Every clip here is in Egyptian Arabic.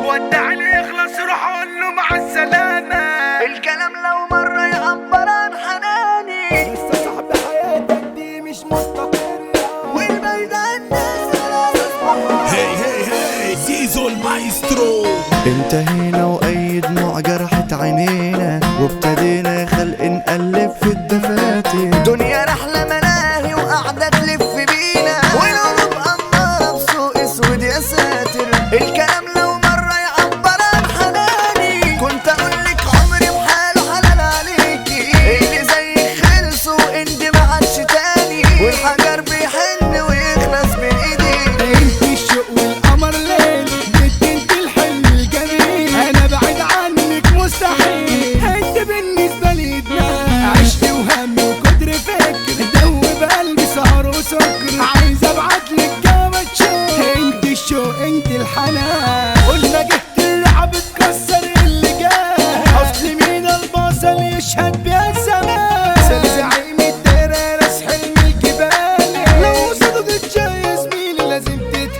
ودعني يخلص روح اقول له مع السلامة الكلام لو مرة يعبر عن حناني لسه صاحب حياتك دي مش مستقرة والبعيد الناس خلاص اصبحوا هي هي هي زيزو المايسترو انتهينا واي دموع جرحت عينينا وابتدينا خلق نقلب في الدفاتر دنيا رحلة ملاهي وقاعدة تلف بينا والقلوب أمارة بسوق اسود يا ساتر الكلام لو مرة يعبر عن حناني كنت أقولك عمري بحاله حلال عليكي اللي زيك خلصوا انت ما عادش تاني والحجر بيحن ويخلص من ايديك انت الشوق والقمر ليل بنت انت الحلم الجميل انا بعيد عنك مستحيل انت بالنسبة لي ادمان عشت وهم وقدر فكر دوب قلبي سهر وسكر عايز ابعت لك جواب تشوف انت الشوق انت الحنان قلنا جبت اللعب تكسر اللي جاه اصل مين البصل يشهد بيها الزمان زعيم الدايرة راس حلم الجبال لو صدقت جاي زميلي لازم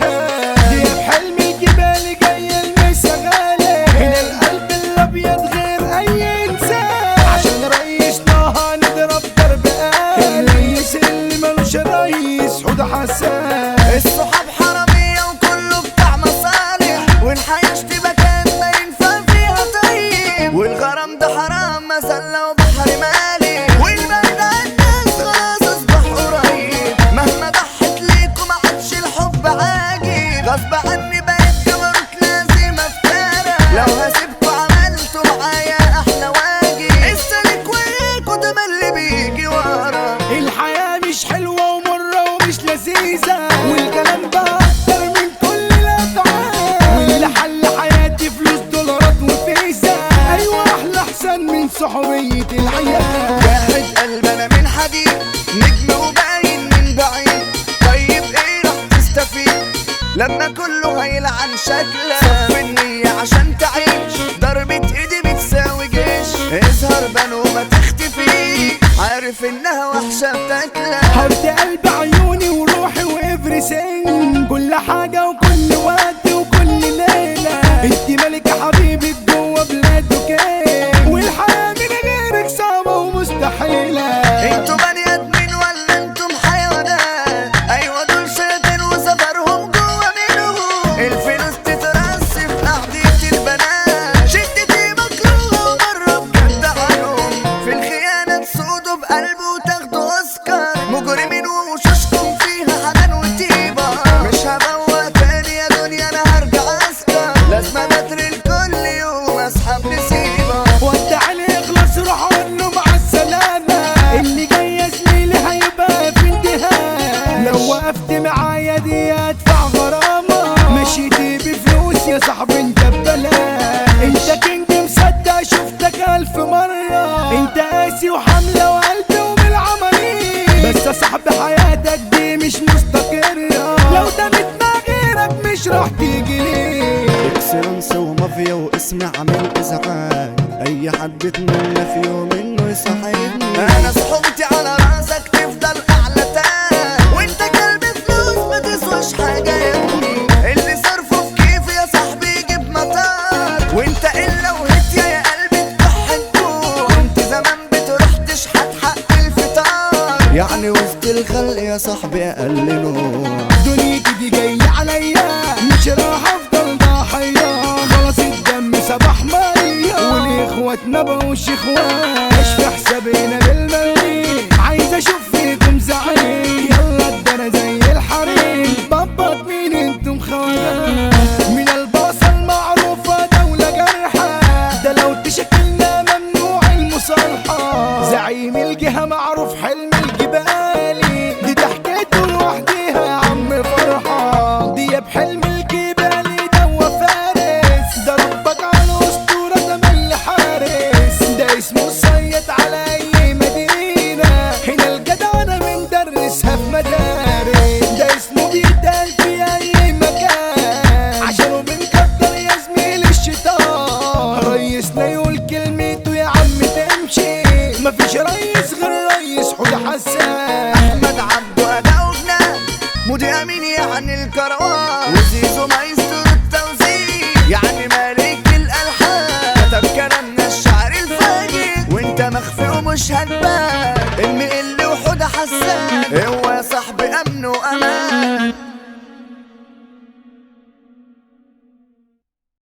تتهان يا بحلم الجبال جاية المسا غالي هنا القلب الابيض غير اي انسان عشان رئيسنا هنضرب ضرب قال الرئيس اللي ملوش رئيس حوده حسان الصحاب حرامية وكله بتاع مصالح والحياة اشتباه كان ما ينفع فيها طيب والغرام ده حرام مسلة وبحر مالي والبعد عن الناس خلاص اصبح قريب مهما ضحت ليكوا ما عادش الحب عاجب غصب عني بقيت جبروت لازم افترى لو هسيبكوا عملتوا معايا احلى واجب السالك وياكوا ده ما اللي بيجي ورا الحياة مش حلوة ومرة ومش لذيذة والكلام بقى أكتر من كل الأفعال واللي حل حياتي فلوس دولارات وفيزا أيوة أحلى أحسن من صحوبية العيال واحد قلبنا من حديد نجم وباين من بعيد طيب ايه راح تستفيد لما كله هيلعن شكلك صف النية عشان تعيش ضربة ايدي بتساوي جيش اظهر بان وما تختفي عارف انها وحشة بتاكلك حط قلب عيوني وروحي وإفري سن كل حاجة وكل وقت وكل ليلة انت ملك يا حبيبي جوه بلاد وكين والحياة من غيرك صعبة ومستحيلة انتوا بني ادمين ولا انتم حيوانات ايوه دول شياطين وسفرهم جوه منهم الفلوس تترص في قعدة البنات شدتي مكروهة ومرة بجد عنهم في الخيانة تسودوا بقلب وتاخدوا اوسكار مجرمين ووشوشكم فيها حنان وطيبة مش هبوق تاني يا دنيا انا هرجع اسكر لازم ابتر الكل يوم اسحب نسيبة ودعني يخلص روح اقول له مع السلامة اللي جاي يا زميلي هيبقى في انتهاء لو وقفت معايا دي هدفع غرامة مشيتي بفلوس يا صاحبي انت ببلاش انت كينج مصدق شفتك الف مرة انت قاسي وحملة وقلبي وبالعملية بس يا صاحبي حياتك دي مش مستقرة لو دامت مع غيرك مش راح تيجي ليه اكسلانس ومافيا واسم عامل ازعاج اي حد اتمنى في يوم انه يصاحبني انا صحبتي على راسك تفضل اعلى تاج وانت كلب فلوس ما تسواش حاجه يا ابني اللي صرفه في كيف يا صاحبي يجيب مطار وانت الا وهت يا قلبي تضحي الدور وانت زمان بتروح تشحت حق الفطار يعني وسط الخلق يا صاحبي اقل